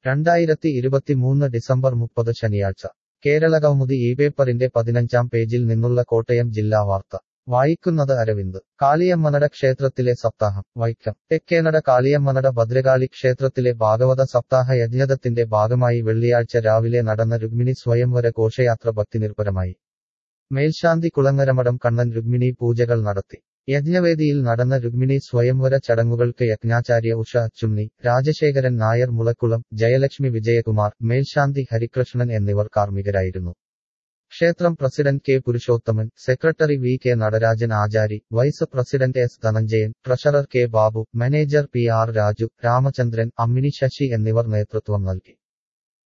രണ്ടായിരത്തി ഇരുപത്തിമൂന്ന് ഡിസംബർ മുപ്പത് ശനിയാഴ്ച കേരളകൗമുദി ഈ പേപ്പറിന്റെ പതിനഞ്ചാം പേജിൽ നിന്നുള്ള കോട്ടയം ജില്ലാ വാർത്ത വായിക്കുന്നത് അരവിന്ദ് കാളിയമ്മനട ക്ഷേത്രത്തിലെ സപ്താഹം വൈക്കം തെക്കേനട കാളിയമ്മനട ഭദ്രകാളി ക്ഷേത്രത്തിലെ ഭാഗവത സപ്താഹ യജ്ഞത്തിന്റെ ഭാഗമായി വെള്ളിയാഴ്ച രാവിലെ നടന്ന രുക്മിണി സ്വയംവര ഘോഷയാത്ര ഭക്തിനിർഭരമായി മേൽശാന്തി കുളങ്ങരമഠം കണ്ണൻ രുക്മിണി പൂജകൾ നടത്തി യജ്ഞവേദിയിൽ നടന്ന രുക്മിണി സ്വയംവര ചടങ്ങുകൾക്ക് യജ്ഞാചാര്യ ഉഷ അച്ചുണ്ണി രാജശേഖരൻ നായർ മുളക്കുളം ജയലക്ഷ്മി വിജയകുമാർ മേൽശാന്തി ഹരികൃഷ്ണൻ എന്നിവർ കാർമ്മികരായിരുന്നു ക്ഷേത്രം president K Purushothaman secretary V K Natarajan Achari vice president S Dhananjayan treasurer K Babu manager P R Raju Ramachandran Ammini Sasi എന്നിവർ നേതൃത്വം നൽകി